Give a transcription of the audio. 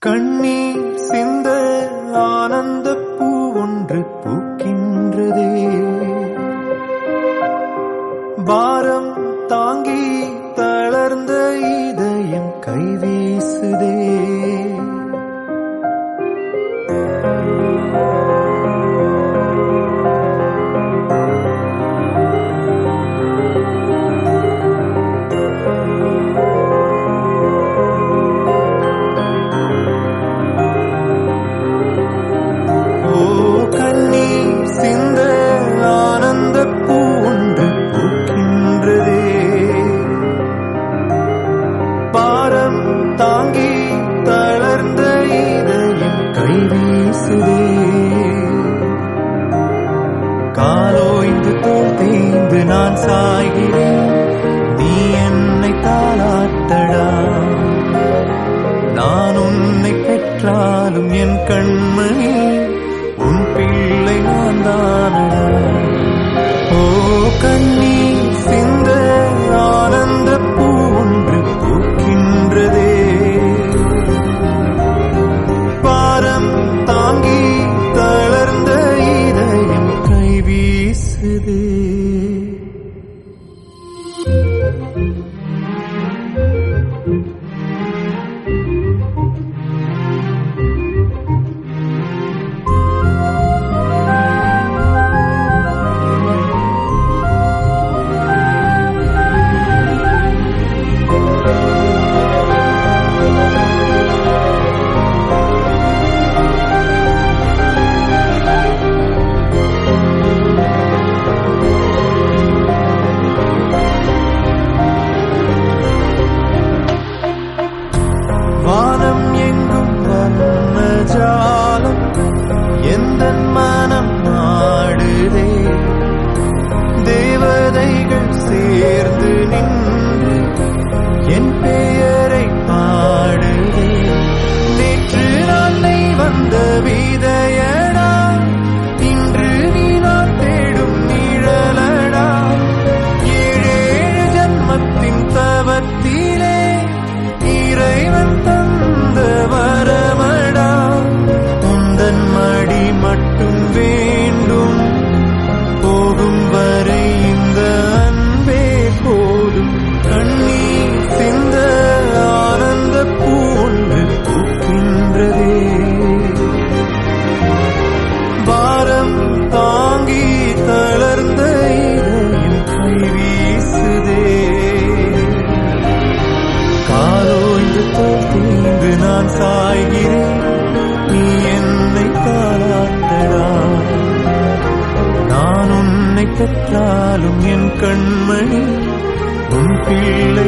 கண்ணீர் சிந்த ஆனந்த பூ ஒன்று பூக்கின்றதே பாரம் தாங்கி தளர்ந்த இதயம் கைவீசுதே ஓ கண்ணீர் சிந்த ஆனந்த பூ ஒன்று பூக்கின்றதே பாரம் தாங்கி தளர்ந்த இதயம் கைவீசுதே காலோய்ந்து தோல் தேய்ந்து நான் சாய்கிறேன் நீ என்னை தாளாட்டடா நான் உன்னை பெற்றாலும் என் கண்மணி உன் பிள்ளை நான் தானடா ஓ கண்ணீர் சிந்த ஆனந்த பூ ஒன்று பூக்கின்றதே பாரம் தாங்கி தளர்ந்த இதயம் கைவீசுதே வானம் எங்கும் வண்ண ஜாலம் எந்த மனம் நாடுதே தேவதைகள் சேர்ந்து நின்று என் பெயரை பாடுதே நேற்று நாளை வந்த விதையடா இன்று நீ நான் தேடும் நிழலடா ஏழேழு ஜன்மத்தின் தவத்திலே இறைவன் தந்த வரமடா உந்தன் மடி மட்டும் வேண்டும் போகும் வரை இந்த அன்பே போதும் கண்ணீர் சிந்த ஆனந்த பூ ஒன்று பூக்கின்றதே பாரம் தாங்கி தளர்ந்த இதயம் கைவீசுதே காலோய்ந்து தீங்கு நான் சாய்கிறேன் நீ என்னை தாராட்டடா நான் உன்னை பெற்றாலும் என் கண்மணி உன் பிள்ளை